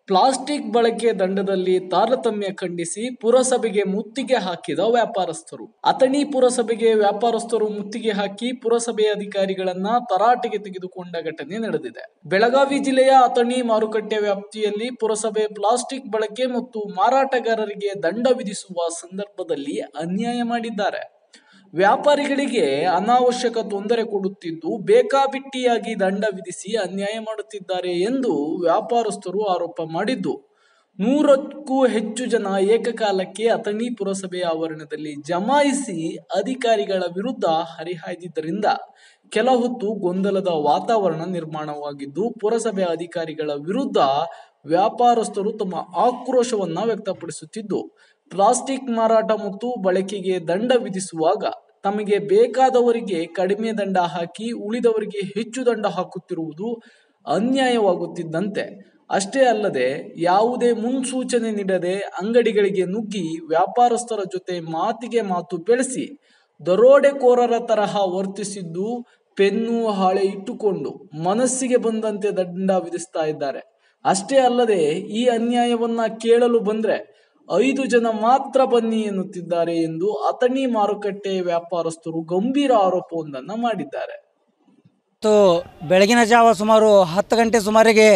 plastic ಬಳಕೆ ದಂಡದಲ್ಲಿ ತಾರತಮ್ಯ ಖಂಡಿಸಿ ಪುರಸಭೆಗೆ ಮುತ್ತಿಗೆ ಹಾಕಿದ ವ್ಯಾಪಾರಸ್ಥರು ಅಥಣಿ ಪುರಸಭೆಗೆ ವ್ಯಾಪಾರಸ್ಥರು ಮುತ್ತಿಗೆ ಹಾಕಿ ಪುರಸಭೆ ಅಧಿಕಾರಿಗಳನ್ನ ತರಾಟೆಗೆ ತೆಗೆದುಕೊಂಡ ಘಟನೆ ನಡೆದಿದೆ ಬೆಳಗಾವಿ ಜಿಲ್ಲೆಯ ಅಥಣಿ ಮಾರುಕಟ್ಟೆ ವ್ಯಾಪ್ತಿಯಲ್ಲಿ ಪುರಸಭೆ ಪ್ಲಾಸ್ಟಿಕ್ ಬಳಕೆ ಮತ್ತು ಮಾರಾಟಗಾರರಿಗೆ ದಂಡ ವಿಧಿಸುವ ಸಂದರ್ಭದಲ್ಲಿ ಅನ್ಯಾಯ ಮಾಡಿದ್ದಾರೆ ವ್ಯಾಪಾರಿಗಳಿಗೆ ಅನಾವಶ್ಯಕ ತೊಂದರೆ ಕೊಡುತ್ತಿದ್ದು ಬೇಕಾಬಿಟ್ಟಿಯಾಗಿ ದಂಡ ವಿಧಿಸಿ ಅನ್ಯಾಯ ಮಾಡುತ್ತಿದ್ದಾರೆ ಎಂದು ವ್ಯಾಪಾರಸ್ಥರು ಆರೋಪ ಮಾಡಿದ್ದು ನೂರಕ್ಕೂ ಹೆಚ್ಚು ಜನ ಏಕಕಾಲಕ್ಕೆ ಅಥಣಿ ಪುರಸಭೆ ಆವರಣದಲ್ಲಿ ಜಮಾಯಿಸಿ ಅಧಿಕಾರಿಗಳ ವಿರುದ್ಧ ಹರಿಹಾಯ್ದಿದ್ದರಿಂದ ಕೆಲ ಹೊತ್ತು ಗೊಂದಲದ ವಾತಾವರಣ ನಿರ್ಮಾಣವಾಗಿದ್ದು ಪುರಸಭೆ ಅಧಿಕಾರಿಗಳ ವಿರುದ್ಧ ವ್ಯಾಪಾರಸ್ಥರು ತಮ್ಮ ಆಕ್ರೋಶವನ್ನ ವ್ಯಕ್ತಪಡಿಸುತ್ತಿದ್ದು ಪ್ಲಾಸ್ಟಿಕ್ ಮಾರಾಟ ಮತ್ತು ಬಳಕೆಗೆ ದಂಡ ವಿಧಿಸುವಾಗ ತಮಗೆ ಬೇಕಾದವರಿಗೆ ಕಡಿಮೆ ದಂಡ ಹಾಕಿ ಉಳಿದವರಿಗೆ ಹೆಚ್ಚು ದಂಡ ಹಾಕುತ್ತಿರುವುದು ಅನ್ಯಾಯವಾಗುತ್ತಿದ್ದಂತೆ ಅಷ್ಟೇ ಅಲ್ಲದೆ ಯಾವುದೇ ಮುನ್ಸೂಚನೆ ನೀಡದೆ ಅಂಗಡಿಗಳಿಗೆ ನುಗ್ಗಿ ವ್ಯಾಪಾರಸ್ಥರ ಜೊತೆ ಮಾತಿಗೆ ಮಾತು ಬೆಳೆಸಿ ದರೋಡೆಕೋರರ ತರಹ ವರ್ತಿಸಿದ್ದು ಪೆನ್ನು ಹಾಳೆ ಇಟ್ಟುಕೊಂಡು ಮನಸ್ಸಿಗೆ ಬಂದಂತೆ ದಂಡ ವಿಧಿಸ್ತಾ ಇದ್ದಾರೆ ಅಷ್ಟೇ ಅಲ್ಲದೆ ಈ ಅನ್ಯಾಯವನ್ನ ಕೇಳಲು ಬಂದ್ರೆ ಐದು ಜನ ಮಾತ್ರ ಬನ್ನಿ ಎನ್ನುತ್ತಿದ್ದಾರೆ ಎಂದು ಅಥಣಿ ಮಾರುಕಟ್ಟೆ ವ್ಯಾಪಾರಸ್ಥರು ಗಂಭೀರ ಆರೋಪವೊಂದನ್ನು ಮಾಡಿದ್ದಾರೆ ಮತ್ತು ಬೆಳಗಿನ ಜಾವ ಸುಮಾರು ಹತ್ತು ಗಂಟೆ ಸುಮಾರಿಗೆ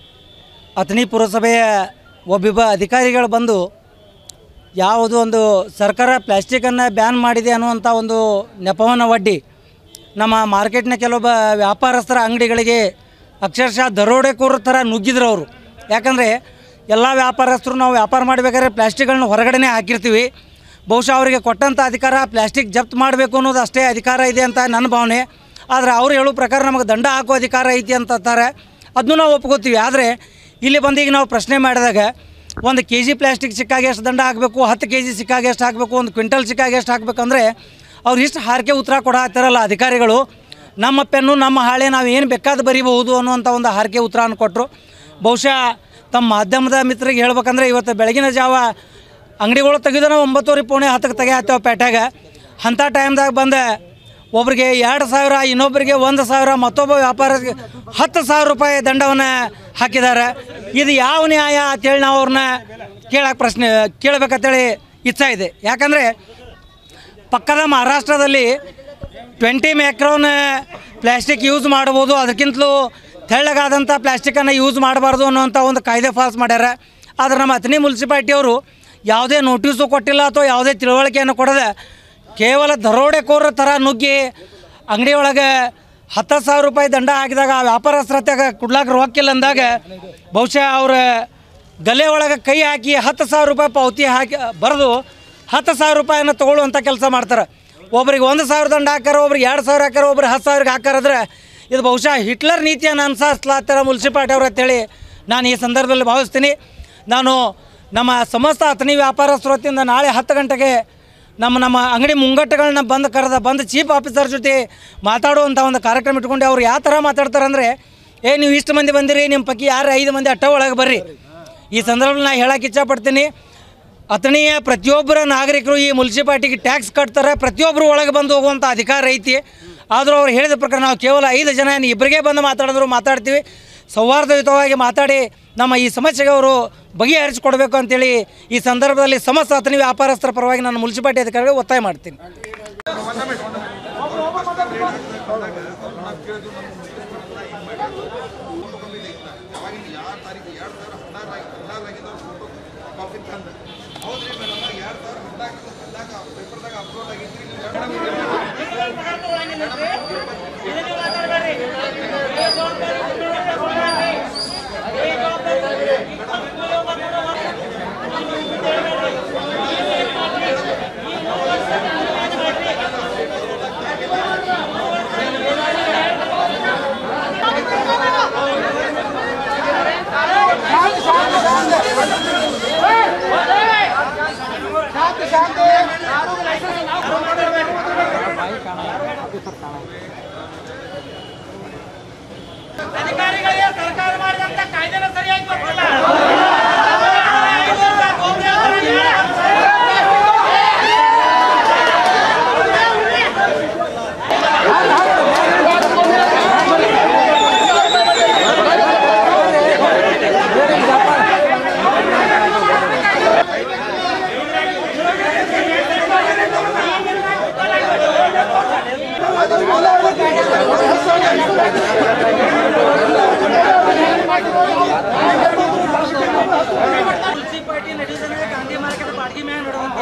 ಅಥಣಿ ಪುರಸಭೆಯ ಒಬ್ಬಿಬ್ಬ ಅಧಿಕಾರಿಗಳು ಬಂದು ಯಾವುದು ಒಂದು ಸರ್ಕಾರ ಪ್ಲ್ಯಾಸ್ಟಿಕನ್ನು ಬ್ಯಾನ್ ಮಾಡಿದೆ ಅನ್ನುವಂಥ ಒಂದು ನೆಪವನ್ನು ಒಡ್ಡಿ ನಮ್ಮ ಮಾರ್ಕೆಟ್ನ ಕೆಲವೊಬ್ಬ ವ್ಯಾಪಾರಸ್ಥರ ಅಂಗಡಿಗಳಿಗೆ ಅಕ್ಷರಶಃ ದರೋಡೆಕೋರ ಥರ ನುಗ್ಗಿದ್ರು ಅವರು ಯಾಕಂದರೆ ಎಲ್ಲ ವ್ಯಾಪಾರಸ್ಥರು ನಾವು ವ್ಯಾಪಾರ ಮಾಡಬೇಕಾದ್ರೆ ಪ್ಲ್ಯಾಸ್ಟಿಕ್ಗಳನ್ನ ಹೊರಗಡೆನೇ ಹಾಕಿರ್ತೀವಿ ಬಹುಶಃ ಅವರಿಗೆ ಕೊಟ್ಟಂಥ ಅಧಿಕಾರ ಪ್ಲ್ಯಾಸ್ಟಿಕ್ ಜಪ್ತ್ ಮಾಡಬೇಕು ಅನ್ನೋದು ಅಷ್ಟೇ ಅಧಿಕಾರ ಇದೆ ಅಂತ ನನ್ನ ಭಾವನೆ ಆದರೆ ಅವ್ರು ಹೇಳೋ ಪ್ರಕಾರ ನಮಗೆ ದಂಡ ಹಾಕೋ ಅಧಿಕಾರ ಐತಿ ಅಂತ ಅಂತಾರೆ ಅದನ್ನು ನಾವು ಒಪ್ಕೋತೀವಿ ಆದರೆ ಇಲ್ಲಿ ಬಂದು ಈಗ ನಾವು ಪ್ರಶ್ನೆ ಮಾಡಿದಾಗ ಒಂದು ಕೆ ಜಿ ಪ್ಲಾಸ್ಟಿಕ್ ಸಿಕ್ಕಾಗ ಎಷ್ಟು ದಂಡ ಹಾಕಬೇಕು ಹತ್ತು ಕೆ ಜಿ ಸಿಕ್ಕಾಗ ಎಷ್ಟು ಹಾಕಬೇಕು ಒಂದು ಕ್ವಿಂಟಲ್ ಸಿಕ್ಕಾಗ ಎಷ್ಟು ಹಾಕಬೇಕಂದ್ರೆ ಅವ್ರು ಇಷ್ಟು ಹಾರಿಕೆ ಉತ್ತರ ಕೊಡತ್ತಾರಲ್ಲ ಅಧಿಕಾರಿಗಳು ನಮ್ಮ ಪೆನ್ನು ನಮ್ಮ ಹಾಳೆ ನಾವು ಏನು ಬೇಕಾದ ಬರಿಬಹುದು ಅನ್ನುವಂಥ ಒಂದು ಹಾರಿಕೆ ಉತ್ತರವನ್ನು ಕೊಟ್ಟರು ಬಹುಶಃ ತಮ್ಮ ಮಾಧ್ಯಮದ ಮಿತ್ರರಿಗೆ ಹೇಳ್ಬೇಕಂದ್ರೆ ಇವತ್ತು ಬೆಳಗಿನ ಜಾವ ಅಂಗಡಿಗಳು ತೆಗೆದ್ರೆ ಒಂಬತ್ತುವರೆ ಪೌಣೆ ಹತ್ತಕ್ಕೆ ತೆಗೆಯತ್ತೇವೆ ಪೇಟ್ಯಾಗ ಅಂಥ ಟೈಮ್ದಾಗ ಬಂದ ಒಬ್ರಿಗೆ ಎರಡು ಸಾವಿರ ಇನ್ನೊಬ್ಬರಿಗೆ ಒಂದು ಸಾವಿರ ಮತ್ತೊಬ್ಬ ವ್ಯಾಪಾರಕ್ಕೆ ಹತ್ತು ಸಾವಿರ ರೂಪಾಯಿ ದಂಡವನ್ನು ಹಾಕಿದ್ದಾರೆ ಇದು ಯಾವ ನ್ಯಾಯ ಅಂತೇಳಿ ನಾವು ಅವ್ರನ್ನ ಕೇಳಕ್ಕೆ ಪ್ರಶ್ನೆ ಕೇಳಬೇಕಂತೇಳಿ ಇಚ್ಛಾ ಇದೆ ಯಾಕಂದರೆ ಪಕ್ಕದ ಮಹಾರಾಷ್ಟ್ರದಲ್ಲಿ ಟ್ವೆಂಟಿ ಮ್ಯಾಕ್ರೋನ್ ಪ್ಲಾಸ್ಟಿಕ್ ಯೂಸ್ ಮಾಡ್ಬೋದು ಅದಕ್ಕಿಂತಲೂ ತೆಳ್ಳಗಾದಂಥ ಪ್ಲಾಸ್ಟಿಕ್ಕನ್ನು ಯೂಸ್ ಮಾಡಬಾರ್ದು ಅನ್ನೋಂಥ ಒಂದು ಕಾಯ್ದೆ ಪಾಸ್ ಮಾಡ್ಯಾರ ಆದರೆ ನಮ್ಮ ಅಥಣಿ ಮುನ್ಸಿಪಾಲ್ಟಿಯವರು ಯಾವುದೇ ನೋಟಿಸು ಕೊಟ್ಟಿಲ್ಲ ಅಥವಾ ಯಾವುದೇ ತಿಳುವಳಿಕೆಯನ್ನು ಕೊಡದೆ ಕೇವಲ ದರೋಡೆಕೋರರ ಥರ ನುಗ್ಗಿ ಅಂಗಡಿ ಒಳಗೆ ಹತ್ತು ಸಾವಿರ ರೂಪಾಯಿ ದಂಡ ಹಾಕಿದಾಗ ಆ ವ್ಯಾಪಾರಸ್ಥರ ಹತ್ತಾಗ ಕೊಡ್ಲಾಕ ರೊಕ್ಕಿಲ್ಲ ಅಂದಾಗ ಬಹುಶಃ ಅವ್ರ ಗಲೆ ಒಳಗೆ ಕೈ ಹಾಕಿ ಹತ್ತು ಸಾವಿರ ರೂಪಾಯಿ ಪಾವತಿ ಹಾಕಿ ಬರೆದು ಹತ್ತು ಸಾವಿರ ರೂಪಾಯಿನ ತೊಗೊಳ್ಳುವಂಥ ಕೆಲಸ ಮಾಡ್ತಾರೆ ಒಬ್ರಿಗೆ ಒಂದು ಸಾವಿರ ದಂಡ ಹಾಕಾರ ಒಬ್ರಿಗೆ ಎರಡು ಸಾವಿರ ಹಾಕಾರ ಒಬ್ರಿಗೆ ಹತ್ತು ಸಾವಿರಕ್ಕೆ ಹಾಕಾರಾದ್ರೆ ಇದು ಬಹುಶಃ ಹಿಟ್ಲರ್ ನೀತಿಯನ್ನು ಅನುಸರಿಸ್ಲಾತ್ತಾರ ಮುನ್ಸಿಪಾಲ್ಟಿ ಅವ್ರು ಅಂತೇಳಿ ನಾನು ಈ ಸಂದರ್ಭದಲ್ಲಿ ಭಾವಿಸ್ತೀನಿ ನಾನು ನಮ್ಮ ಸಮಸ್ತ ಅಥಣಿ ವ್ಯಾಪಾರಸ್ಥರ ವತಿಯಿಂದ ನಾಳೆ ಹತ್ತು ಗಂಟೆಗೆ ನಮ್ಮ ನಮ್ಮ ಅಂಗಡಿ ಮುಂಗಟ್ಟುಗಳನ್ನ ಬಂದು ಕರೆದ ಬಂದು ಚೀಫ್ ಆಫೀಸರ್ ಜೊತೆ ಮಾತಾಡುವಂಥ ಒಂದು ಕಾರ್ಯಕ್ರಮ ಇಟ್ಕೊಂಡು ಅವ್ರು ಯಾವ ಥರ ಮಾತಾಡ್ತಾರೆ ಅಂದರೆ ಏ ನೀವು ಇಷ್ಟು ಮಂದಿ ಬಂದಿರಿ ನಿಮ್ಮ ಪೈಕಿ ಯಾರು ಐದು ಮಂದಿ ಅಟ್ಟ ಒಳಗೆ ಬರ್ರಿ ಈ ಸಂದರ್ಭದಲ್ಲಿ ನಾನು ಹೇಳಕ್ಕೆ ಇಚ್ಛಪಡ್ತೀನಿ ಅಥಣಿಯ ಪ್ರತಿಯೊಬ್ಬರ ನಾಗರಿಕರು ಈ ಮುನ್ಸಿಪಾಲ್ಟಿಗೆ ಟ್ಯಾಕ್ಸ್ ಕಟ್ತಾರೆ ಪ್ರತಿಯೊಬ್ಬರು ಒಳಗೆ ಬಂದು ಹೋಗುವಂಥ ಅಧಿಕಾರ ಐತಿ ಆದರೂ ಅವ್ರು ಹೇಳಿದ ಪ್ರಕಾರ ನಾವು ಕೇವಲ ಐದು ಜನ ಏನು ಇಬ್ಬರಿಗೆ ಬಂದು ಮಾತಾಡಿದ್ರು ಮಾತಾಡ್ತೀವಿ ಸೌಹಾರ್ದಯುತವಾಗಿ ಮಾತಾಡಿ ನಮ್ಮ ಈ ಸಮಸ್ಯೆಗೆ ಅವರು ಬಗೆಹರಿಸಿಕೊಡ್ಬೇಕು ಅಂತೇಳಿ ಈ ಸಂದರ್ಭದಲ್ಲಿ ಸಮಸ್ತ ಅಥಣಿ ವ್ಯಾಪಾರಸ್ಥರ ಪರವಾಗಿ ನಾನು ಮುನ್ಸಿಪಾಲ್ಟಿ ಅಧಿಕಾರಿಗಳಿಗೆ ಒತ್ತಾಯ ಮಾಡ್ತೀನಿ ಅಧಿಕಾರಿಗಳಿಗೆ ಸರ್ಕಾರ ಮಾಡಿದಂತ ಕಾಯ್ದೆನ ಸರಿಯಾಗಿ ಗೊತ್ತಿಲ್ಲ ಮುನ್ಸಿಪಾಲಿಟಿ ನಡೆಯುವುದನ್ನ ಗಾಂಧಿ ಮಾರ್ಕೆಟ್ ಬಾಡಿಗೆ ಮ್ಯಾಗ ನಡೆದಂತೆ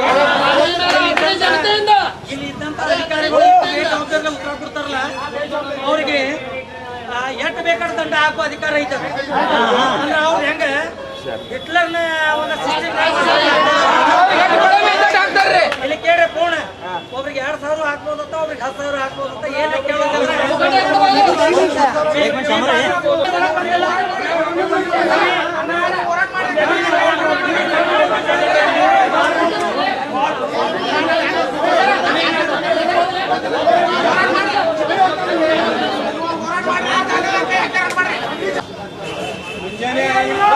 ಇಲ್ಲಿ ಇದ್ದಂತ ಅಧಿಕಾರಿಗಳು ಜವಾಬ್ದಾರಿ ಉತ್ತರ ಕೊಡ್ತಾರಲ್ಲ ಅವರಿಗೆ ಎಷ್ಟು ಬೇಕಾದ ದಂಡ ಹಾಕುವ ಅಧಿಕಾರ ಐತೆ ಅಂದ್ರೆ ಅವ್ರು ಹೆಂಗ ಹಿಟ್ಲರ್ನ ಒಂದು ಸಿಸ್ಟಮ್ ಇಲ್ಲಿ ಕೇಳ್ರಿ ಫೋನ್ ಒಬ್ರಿಗೆ ಎರಡ್ ಸಾವಿರ ಹಾಕ್ಬೋದತ್ತ ಒಬ್ರಿಗೆ ಹತ್ತು ಸಾವಿರ ಹಾಕ್ಬೋದತ್ತ ಏನ್ ಮುಂಜಾನೆ